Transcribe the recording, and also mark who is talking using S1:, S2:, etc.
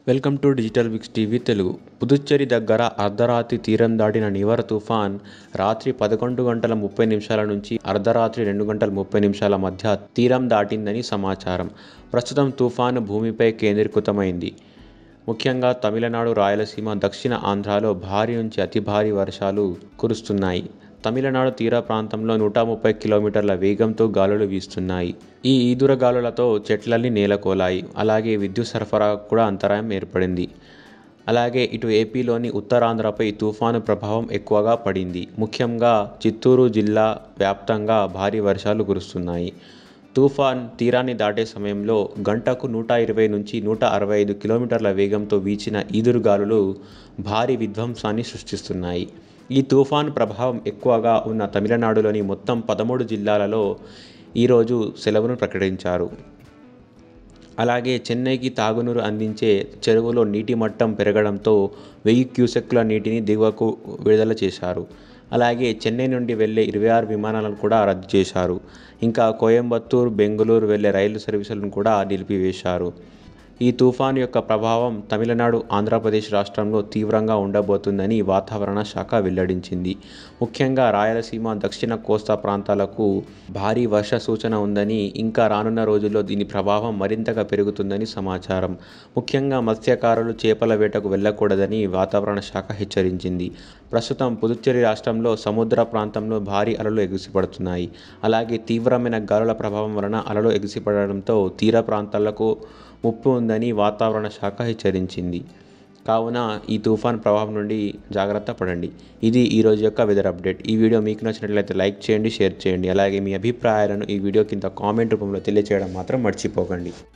S1: welcome to digital Vix TV Telugu Puducherry దగ్గర అర్ధరాత్రి తీరం దాటిన నివర్ తుఫాన్ రాత్రి పదకొండు గంటల ముప్పై నిమిషాల నుంచి అర్ధరాత్రి రెండు గంటల ముప్పై నిమిషాల మధ్య తీరం దాటిందని సమాచారం ప్రస్తుతం తుఫాను భూమిపై కేంద్రీకృతమైంది ముఖ్యంగా తమిళనాడు రాయలసీమ దక్షిణ ఆంధ్రాలో భారీ నుంచి అతి భారీ వర్షాలు కురుస్తున్నాయి తమిళనాడు తీర ప్రాంతంలో నూట ముప్పై కిలోమీటర్ల వేగంతో గాలులు వీస్తున్నాయి ఈ ఈదుర గాలులతో చెట్లన్నీ నేలకోలాయి అలాగే విద్యుత్ సరఫరా కూడా అంతరాయం ఏర్పడింది అలాగే ఇటు ఏపీలోని ఉత్తరాంధ్రపై తుఫాను ప్రభావం ఎక్కువగా పడింది ముఖ్యంగా చిత్తూరు జిల్లా వ్యాప్తంగా భారీ వర్షాలు కురుస్తున్నాయి తుఫాన్ తీరాన్ని దాటే సమయంలో గంటకు నూట ఇరవై నుంచి నూట అరవై ఐదు కిలోమీటర్ల వేగంతో వీచిన ఈదురుగాలులు భారీ విధ్వంసాన్ని సృష్టిస్తున్నాయి ఈ తుఫాన్ ప్రభావం ఎక్కువగా ఉన్న తమిళనాడులోని మొత్తం పదమూడు జిల్లాలలో ఈరోజు సెలవును ప్రకటించారు అలాగే చెన్నైకి తాగునీరు అందించే చెరువులో నీటి మట్టం పెరగడంతో వెయ్యి క్యూసెక్కుల నీటిని దిగువకు విడుదల చేశారు అలాగే చెన్నై నుండి వెళ్లే ఇరవై ఆరు విమానాలను కూడా రద్దు చేశారు ఇంకా కోయంబత్తూరు బెంగళూరు వెళ్లే రైలు సర్వీసులను కూడా నిలిపివేశారు ఈ తుఫాను యొక్క ప్రభావం తమిళనాడు ఆంధ్రప్రదేశ్ రాష్ట్రంలో తీవ్రంగా ఉండబోతుందని వాతావరణ శాఖ వెల్లడించింది ముఖ్యంగా రాయలసీమ దక్షిణ కోస్తా ప్రాంతాలకు భారీ వర్ష సూచన ఉందని ఇంకా రానున్న రోజుల్లో దీని ప్రభావం మరింతగా పెరుగుతుందని సమాచారం ముఖ్యంగా మత్స్యకారులు చేపల వేటకు వెళ్ళకూడదని వాతావరణ శాఖ హెచ్చరించింది ప్రస్తుతం పుదుచ్చేరి రాష్ట్రంలో సముద్ర ప్రాంతంలో భారీ అలలు ఎగిసిపడుతున్నాయి అలాగే తీవ్రమైన గాలుల ప్రభావం వలన అలలు ఎగిసిపడడంతో తీర ప్రాంతాలకు ముప్పు ఉందని వాతావరణ శాఖ హెచ్చరించింది కావున ఈ తుఫాన్ ప్రభావం నుండి జాగ్రత్త పడండి ఇది ఈరోజు యొక్క వెదర్ అప్డేట్ ఈ వీడియో మీకు నచ్చినట్లయితే లైక్ చేయండి షేర్ చేయండి అలాగే మీ అభిప్రాయాలను ఈ వీడియో కింద కామెంట్ రూపంలో తెలియజేయడం మాత్రం మర్చిపోకండి